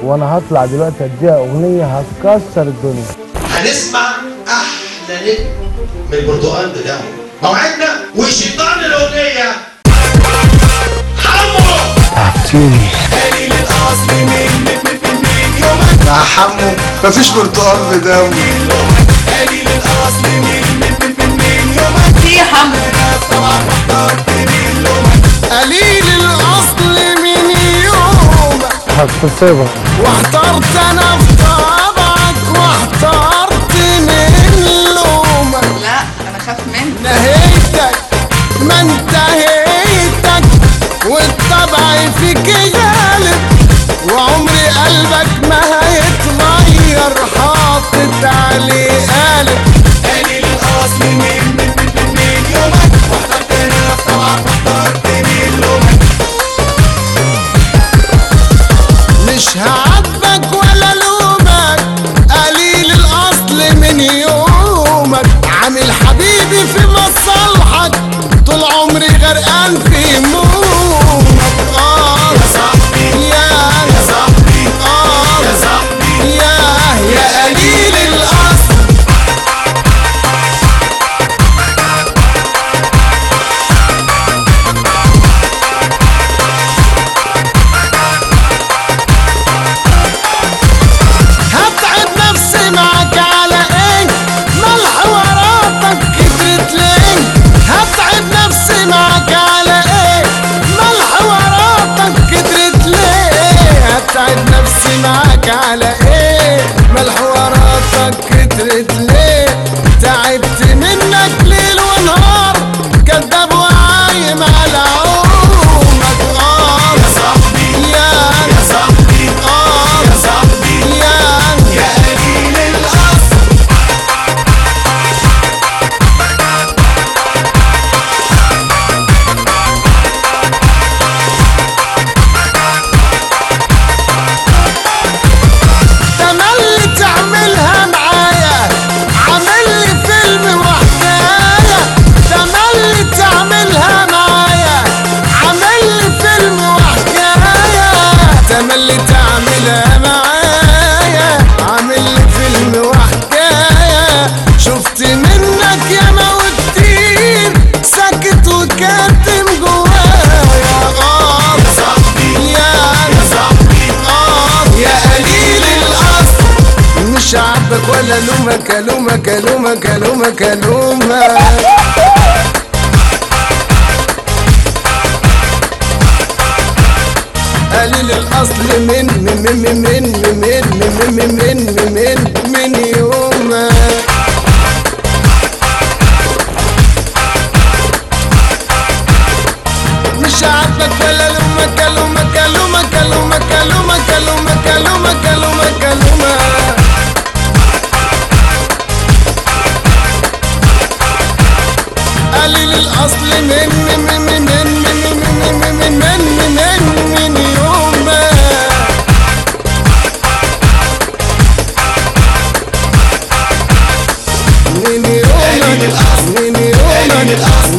وانا هطلع دلوقتي اديها اغنيه هتكسر الدنيا هنسمع احلى نجم من البرتقال بدمه موعدنا وشيطان الاغنيه حمو مع حمو مفيش برتقال بدم في يا حمو قليل الاصل من يوم هتصيبها واحترت انا في طبعك واحترت من لومك لا انا خاف منك نهيتك ما انتهيتك والطبع فيك غالب وعمري قلبك ما هيتغير حاطط عليه قالب قليل الاصل من من من من يومك واحترت انا في طبعك واحترت من لومك مش هعاتبك ولا لومك قليل الاصل من يومك عامل حبيبي في مصالحك طول عمري غرقان في همومك اه يا صاحبي يا يا صاحبي اه يا صاحبي يا يا قليل الاصل هتعب نفسي معاك على ايه مال حواراتك كترت ليه هتعب نفسي معاك على ايه مال حواراتك كترت ليه هتعب نفسي معاك على ايه مال حواراتك كترت ليه تعبت منك ليل ونهار كداب وعايم على عمرك اه يا صاحبي يا يا صاحبي اه يا صاحبي يا يا قليل الاصل تملي تعملها معايا عامل لي فيلم وحكاية تملي تعملها معايا عامل لي فيلم وحكاية تملي تعملها معايا عامل لي فيلم وحكاية شفت منك يا كتير ساكت وكاتم جوايا اه يا صاحبي يا يا صاحبي اه يا قليل الاصل مش عاجبك ولا لومك الومك الومك الومك الومك قليل الاصل من من من من من من من من من من من من يومك مش عاجبك ولا لومك لومك لومك لومك لومك لومك لومك لومك لومك قليل الاصل من من من من من من من من من من من من يومك من يومك من يومك